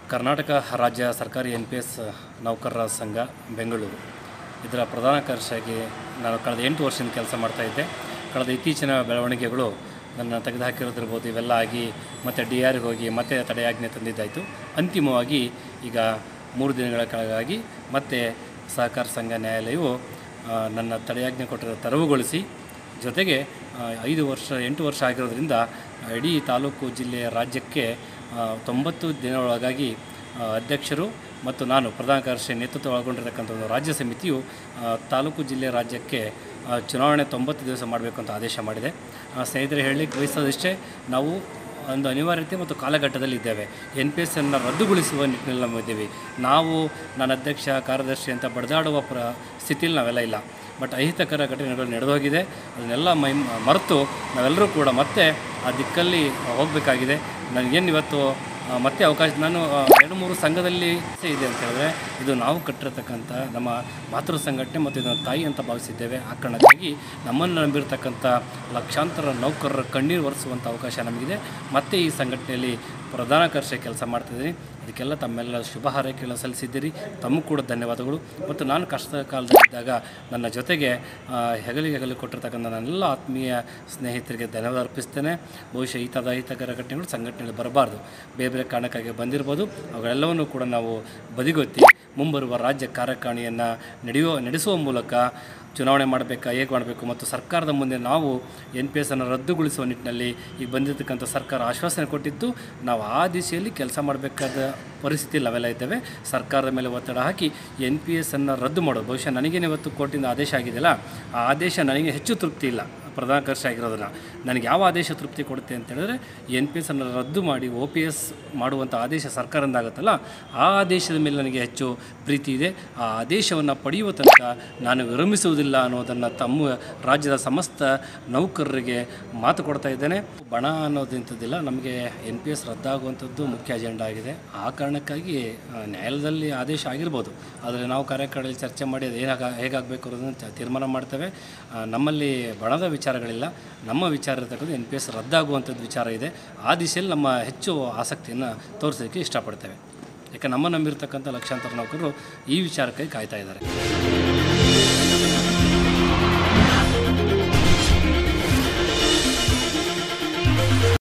ಕರ್ನಾಟಕ ರಾಜ್ಯ ಸರ್ಕಾರಿ N P S ನೌಕರರ ಸಂಘ ಬೆಂಗಳೂರು ಇದರ ಪ್ರಧಾನ ಕಾರ್ಯದರ್ಶಿಯಾಗಿ ನಾನು ಕಳೆದ ಎಂಟು ವರ್ಷದಿಂದ ಕೆಲಸ ಮಾಡ್ತಾ ಇದ್ದೆ ಕಳೆದ ಇತ್ತೀಚಿನ ಬೆಳವಣಿಗೆಗಳು ನನ್ನ ತೆಗೆದುಹಾಕಿರೋದಿರ್ಬೋದು ಇವೆಲ್ಲ ಆಗಿ ಮತ್ತು ಡಿ ಆರ್ಗೆ ಹೋಗಿ ಮತ್ತೆ ತಡೆಯಾಜ್ಞೆ ತಂದಿದ್ದಾಯಿತು ಅಂತಿಮವಾಗಿ ಈಗ ಮೂರು ದಿನಗಳ ಕೆಳಗಾಗಿ ಮತ್ತೆ ಸಹಕಾರ ಸಂಘ ನ್ಯಾಯಾಲಯವು ಆ, ನನ್ನ ತಡೆಯಾಜ್ಞೆ ಕೊಟ್ಟಿರೋ ತೆರವುಗೊಳಿಸಿ ಜೊತೆಗೆ ಆ, ಐದು ವರ್ಷ ಎಂಟು ವರ್ಷ ಆಗಿರೋದ್ರಿಂದ ಇಡೀ ತಾಲೂಕು ಜಿಲ್ಲೆಯ ರಾಜ್ಯಕ್ಕೆ ಆ, ತೊಂಬತ್ತು ದಿನಗಳೊಳಗಾಗಿ ಆ, ಅಧ್ಯಕ್ಷರು ಮತ್ತು ನಾನು ಪ್ರಧಾನ ಕಾರ್ಯದರ್ಶಿ ನೇತೃತ್ವ ಒಳಗೊಂಡಿರತಕ್ಕಂಥ ಒಂದು ರಾಜ್ಯ ಸಮಿತಿಯು ಆ, ತಾಲೂಕು ಜಿಲ್ಲೆ ರಾಜ್ಯಕ್ಕೆ ಆ, ಚುನಾವಣೆ ತೊಂಬತ್ತು ದಿವಸ ಮಾಡಬೇಕು ಅಂತ ಆದೇಶ ಮಾಡಿದೆ ಆ, ಸ್ನೇಹಿತರೆ ಹೇಳಲಿಕ್ಕೆ ಬಯಸೋದಿಷ್ಟೇ ನಾವು ಒಂದು ಅನಿವಾರ್ಯತೆ ಮತ್ತು ಕಾಲಘಟ್ಟದಲ್ಲಿ ಇದ್ದೇವೆ ಎನ್ ಪಿ ಎಸ್ ಅನ್ನು ರದ್ದುಗೊಳಿಸುವ ನಿಟ್ಟಿನಲ್ಲಿ ನಾವು ಇದ್ದೀವಿ ನಾವು ನನ್ನ ಅಧ್ಯಕ್ಷ ಕಾರ್ಯದರ್ಶಿ ಅಂತ ಬಡಿದಾಡುವ ಪ್ರ ಸ್ಥಿತಿಯಲ್ಲಿ ನಾವೆಲ್ಲ ಇಲ್ಲ ಬಟ್ ಅಹಿತಕರ ಘಟನೆಗಳು ನಡೆದೋಗಿದೆ ಅದನ್ನೆಲ್ಲ ಮೈ ಮರೆತು ನಾವೆಲ್ಲರೂ ಕೂಡ ಮತ್ತೆ ಆ ದಿಕ್ಕಲ್ಲಿ ಹೋಗಬೇಕಾಗಿದೆ ನನಗೇನು ಇವತ್ತು ಆ, ಮತ್ತೆ ಅವಕಾಶ ನಾನು ಆ, ಎರಡು ಮೂರು ಸಂಘದಲ್ಲಿ ಇದೆ ಅಂತ ಹೇಳಿದ್ರೆ ಇದು ನಾವು ಕಟ್ಟಿರತಕ್ಕಂಥ ನಮ್ಮ ಮಾತೃ ಸಂಘಟನೆ ಮತ್ತು ಇದನ್ನು ತಾಯಿ ಅಂತ ಭಾವಿಸಿದ್ದೇವೆ ಆ ಕಾರಣಕ್ಕಾಗಿ ನಮ್ಮನ್ನು ನಂಬಿರ್ತಕ್ಕಂಥ ಲಕ್ಷಾಂತರ ನೌಕರರ ಕಣ್ಣೀರು ಒರೆಸುವಂಥ ಅವಕಾಶ ನಮಗಿದೆ ಮತ್ತೆ ಈ ಸಂಘಟನೆಯಲ್ಲಿ ಪ್ರಧಾನ ಕಾರ್ಯ ಕೆಲಸ ಮಾಡ್ತಿದ್ದೀನಿ ಅದಕ್ಕೆಲ್ಲ ತಮ್ಮೆಲ್ಲ ಶುಭ ಹಾರೈಕೆಗಳನ್ನು ಸಲ್ಲಿಸಿದ್ದೀರಿ ತಮಗೂ ಕೂಡ ಧನ್ಯವಾದಗಳು ಮತ್ತು ನಾನು ಕಷ್ಟದ ಕಾಲದಲ್ಲಿದ್ದಾಗ ನನ್ನ ಜೊತೆಗೆ ಆ, ಹೆಗಲಿಗೆ ಹೆಗಲು ಕೊಟ್ಟಿರ್ತಕ್ಕಂಥ ನನ್ನೆಲ್ಲ ಆತ್ಮೀಯ ಸ್ನೇಹಿತರಿಗೆ ಧನ್ಯವಾದ ಅರ್ಪಿಸ್ತೇನೆ ಬಹುಶಃ ಈ ಥರದ ಅಹಿತಕರ ಘಟನೆಗಳು ಸಂಘಟನೆಯಲ್ಲಿ ಬರಬಾರ್ದು ಬೇರೆ ಬೇರೆ ಕಾರಣಕ್ಕಾಗಿ ಬಂದಿರ್ಬೋದು ಅವುಗಳೆಲ್ಲವನ್ನೂ ಕೂಡ ನಾವು ಬದಿಗೊತ್ತಿ ಮುಂಬರುವ ರಾಜ್ಯ ಕಾರ್ಯಕಾರಿಣಿಯನ್ನು ನಡೆಯುವ ನಡೆಸುವ ಮೂಲಕ ಚುನಾವಣೆ ಮಾಡಬೇಕಾ ಹೇಗೆ ಮಾಡಬೇಕು ಮತ್ತು ಸರ್ಕಾರದ ಮುಂದೆ ನಾವು ಎನ್ ಪಿ ಎಸ್ ಅನ್ನು ರದ್ದುಗೊಳಿಸುವ ನಿಟ್ಟಿನಲ್ಲಿ ಈಗ ಬಂದಿರತಕ್ಕಂಥ ಸರ್ಕಾರ ಆಶ್ವಾಸನೆ ಕೊಟ್ಟಿದ್ದು ನಾವು ಆ ದಿಶೆಯಲ್ಲಿ ಕೆಲಸ ಮಾಡಬೇಕಾದ ಪರಿಸ್ಥಿತಿಯಲ್ಲಿ ನಾವೆಲ್ಲ ಇದ್ದೇವೆ ಸರ್ಕಾರದ ಮೇಲೆ ಒತ್ತಡ ಹಾಕಿ ಎನ್ ಪಿ ಎಸ್ ಅನ್ನು ರದ್ದು ಮಾಡೋದು ಬಹುಶಃ ನನಗೇನು ಇವತ್ತು ಕೋರ್ಟಿಂದ ಆದೇಶ ಆಗಿದೆಯಲ್ಲ ಆ ಆದೇಶ ನನಗೆ ಹೆಚ್ಚು ತೃಪ್ತಿ ಇಲ್ಲ ಪ್ರಧಾನ ಕಾರ್ಯದರ್ಶಿ ಆಗಿರೋದನ್ನು ನನಗೆ ಯಾವ ಆದೇಶ ತೃಪ್ತಿ ಕೊಡುತ್ತೆ ಅಂತ ಹೇಳಿದ್ರೆ ಎನ್ ಪಿ ಎಸ್ ಅನ್ನು ರದ್ದು ಮಾಡಿ ಒ ಪಿ ಎಸ್ ಮಾಡುವಂಥ ಆದೇಶ ಸರ್ಕಾರದಿಂದ ಆಗುತ್ತಲ್ಲ ಆ ಆದೇಶದ ಮೇಲೆ ನನಗೆ ಹೆಚ್ಚು ಪ್ರೀತಿ ಇದೆ ಆ ಆದೇಶವನ್ನು ಪಡೆಯುವ ತನಕ ನಾನು ವಿರಮಿಸುವುದಿಲ್ಲ ಅನ್ನೋದನ್ನು ತಮ್ಮ ರಾಜ್ಯದ ಸಮಸ್ತ ನೌಕರರಿಗೆ ಮಾತು ಕೊಡ್ತಾ ಇದ್ದೇನೆ ಬಣ ಅನ್ನೋದಿಂಥದ್ದಿಲ್ಲ ನಮಗೆ ಎನ್ ಪಿ ಎಸ್ ರದ್ದಾಗುವಂಥದ್ದು ಮುಖ್ಯ ಅಜೆಂಡಾ ಆಗಿದೆ ಆ ಕಾರಣಕ್ಕಾಗಿ ಆ, ನ್ಯಾಯಾಲಯದಲ್ಲಿ ಆದೇಶ ಆಗಿರ್ಬೋದು ಆದರೆ ನಾವು ಕಾರ್ಯಕಾರಿಣಿಯಲ್ಲಿ ಚರ್ಚೆ ಮಾಡಿ ಅದು ಏನಾಗ ಹೇಗಾಗಬೇಕು ಅನ್ನೋದನ್ನು ತ- ತೀರ್ಮಾನ ಮಾಡ್ತೇವೆ ಆ, ನಮ್ಮಲ್ಲಿ ಬಣದ ವಿಚಾರಗಳಿಲ್ಲ ನಮ್ಮ ವಿಚಾರ ಇರತಕ್ಕಂಥ ಎನ್ ಪಿ ಎಸ್ ರದ್ದಾಗುವಂಥದ್ದು ವಿಚಾರ ಇದೆ ಆ ದಿಶೆಯಲ್ಲಿ ನಮ್ಮ ಹೆಚ್ಚು ಆಸಕ್ತಿಯನ್ನು ತೋರಿಸೋದಕ್ಕೆ ಇಷ್ಟಪಡ್ತೇವೆ ಯಾಕೆ ನಮ್ಮ ನಂಬಿರ್ತಕ್ಕಂಥ ಲಕ್ಷಾಂತರ ನೌಕರರು ಈ ವಿಚಾರಕ್ಕಾಗಿ ಕಾಯ್ತಾ ಇದ್ದಾರೆ